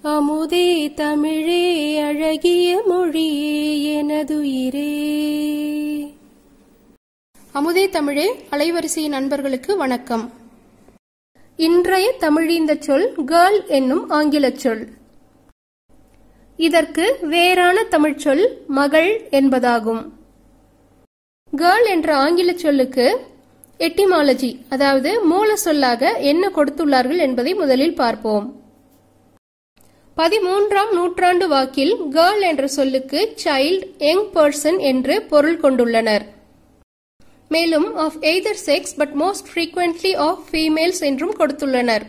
அமுதே தமிழே அழகிய மொழியே எனதுயிரே அமுதே தமிழே அலைவரிசையின் நண்பர்களுக்கு வணக்கம் இன்றைய தமிழீந்த சொல் கேர்ள் என்னும் ஆங்கிலச் சொல் இதற்கு வேறான தமிழ்ச் சொல் மகள் என்பதாகும் கேர்ள் என்ற ஆங்கிலச் சொல்லுக்கு எட்டிமாலஜி அதாவது மூல சொல்லாக என்ன கொடுத்துள்ளார்கள் என்பதை முதலில் பார்ப்போம் பதிமூன்றாம் நூற்றாண்டு வாக்கில் கேர்ள் என்ற சொல்லுக்கு சைல்ட் யங் பர்சன் என்று பொருள் கொண்டுள்ளனர் மேலும் of either sex but most frequently of females என்றும் கொடுத்துள்ளனர்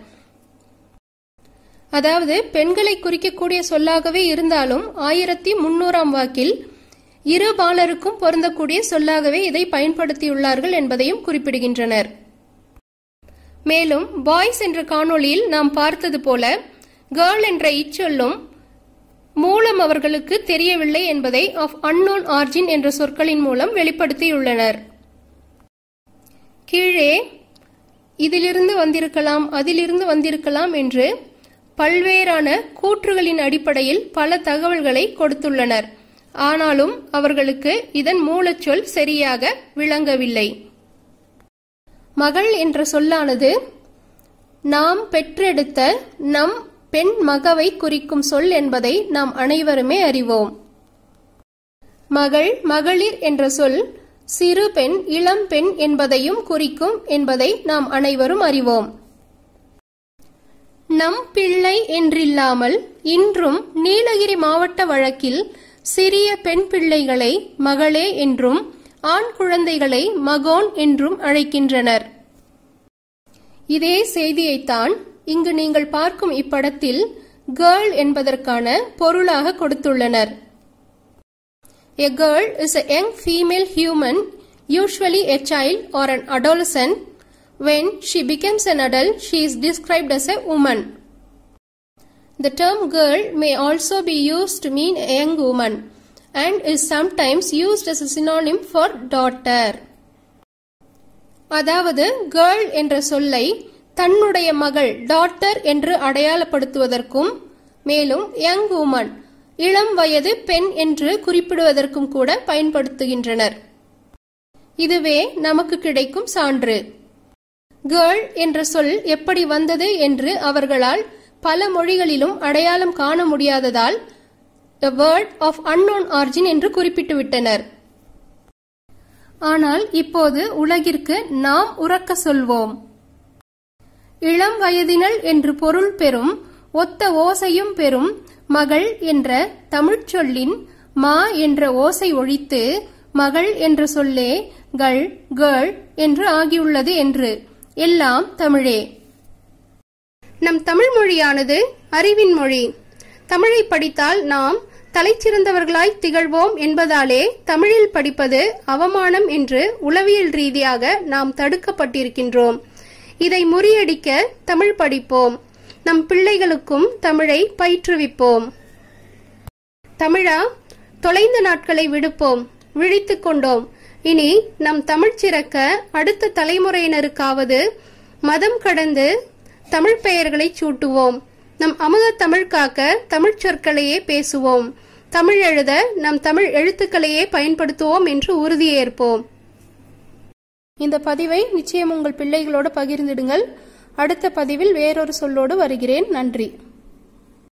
அதாவது பெண்களை குறிக்கக்கூடிய சொல்லாகவே இருந்தாலும் ஆயிரத்தி முன்னூறாம் வாக்கில் இரு பாலருக்கும் பொருந்தக்கூடிய சொல்லாகவே இதை பயன்படுத்தியுள்ளார்கள் என்பதையும் குறிப்பிடுகின்றனர் மேலும் பாய்ஸ் என்ற காணொளியில் நாம் பார்த்தது போல கேர்ள் என்ற இச்சொல்லும் மூலம் அவர்களுக்கு தெரியவில்லை என்பதை ஆஃப் அன்னோன் ஆர்ஜின் என்ற சொற்களின் மூலம் வெளிப்படுத்தியுள்ளனர் கீழே இதிலிருந்து வந்திருக்கலாம் அதிலிருந்து வந்திருக்கலாம் என்று பல்வேறான கூற்றுகளின் அடிப்படையில் பல தகவல்களை கொடுத்துள்ளனர் ஆனாலும் அவர்களுக்கு இதன் மூலச்சொல் சரியாக விளங்கவில்லை மகள் என்ற சொல்லானது நாம் பெற்றெடுத்த நம் பெண் மகவை குறிக்கும் சொல் என்பதை நாம் அனைவருமே அறிவோம் மகள் மகளிர் என்ற சொல் சிறு பெண் இளம் பெண் என்பதையும் குறிக்கும் என்பதை நாம் அனைவரும் அறிவோம் நம் பிள்ளை என்றில்லாமல் இன்றும் நீலகிரி மாவட்ட வழக்கில் சிறிய பெண் பிள்ளைகளை மகளே என்றும் ஆண் குழந்தைகளை மகோன் என்றும் அழைக்கின்றனர் இதே செய்தியைத்தான் இங்கு நீங்கள் பார்க்கும் இப்படத்தில் கேர்ள் என்பதற்கான பொருளாக கொடுத்துள்ளனர் A girl is a young female human, usually a child or an adolescent. When she becomes an adult, she is described as a woman. The term girl may also be used to mean a young woman and is sometimes used as a synonym for daughter. அதாவது girl என்ற சொல்லை தன்னுடைய மகள் daughter என்று அடையாளப்படுத்துவதற்கும் மேலும் young woman இளம் வயது பெண் என்று குறிப்பிடுவதற்கும் கூட பயன்படுத்துகின்றனர் இதுவே நமக்கு கிடைக்கும் சான்று கேர்ள் என்ற சொல் எப்படி வந்தது என்று அவர்களால் பல மொழிகளிலும் அடையாளம் காண முடியாததால் a word of unknown origin என்று குறிப்பிட்டு விட்டனர் ஆனால் இப்போது உலகிற்கு நாம் உறக்க சொல்வோம் இளம் வயதினல் என்று பொருள் பெறும் ஒத்த ஓசையும் பெறும் மகள் என்ற தமிழ்ச் சொல்லின் மா என்ற ஓசை ஒழித்து மகள் என்ற சொல்லே கள் கேள் என்று ஆகியுள்ளது என்று எல்லாம் தமிழே நம் தமிழ் மொழியானது அறிவின் மொழி தமிழை படித்தால் நாம் தலைச்சிறந்தவர்களாய் திகழ்வோம் என்பதாலே தமிழில் படிப்பது அவமானம் என்று உளவியல் ரீதியாக நாம் தடுக்கப்பட்டிருக்கின்றோம் இதை முறியடிக்க தமிழ் படிப்போம் நம் பிள்ளைகளுக்கும் தமிழை பயிற்றுவிப்போம் தமிழா தொலைந்த நாட்களை விடுப்போம் விழித்துக் கொண்டோம் இனி நம் தமிழ் சிறக்க அடுத்த தலைமுறையினருக்காவது மதம் கடந்து தமிழ் பெயர்களை சூட்டுவோம் நம் அமுத தமிழ் காக்க தமிழ் சொற்களையே பேசுவோம் தமிழ் எழுத நம் தமிழ் எழுத்துக்களையே பயன்படுத்துவோம் என்று உறுதியேற்போம் இந்த பதிவை நிச்சயம் உங்கள் பிள்ளைகளோடு பகிர்ந்திடுங்கள் அடுத்த பதிவில் வேறொரு சொல்லோடு வருகிறேன் நன்றி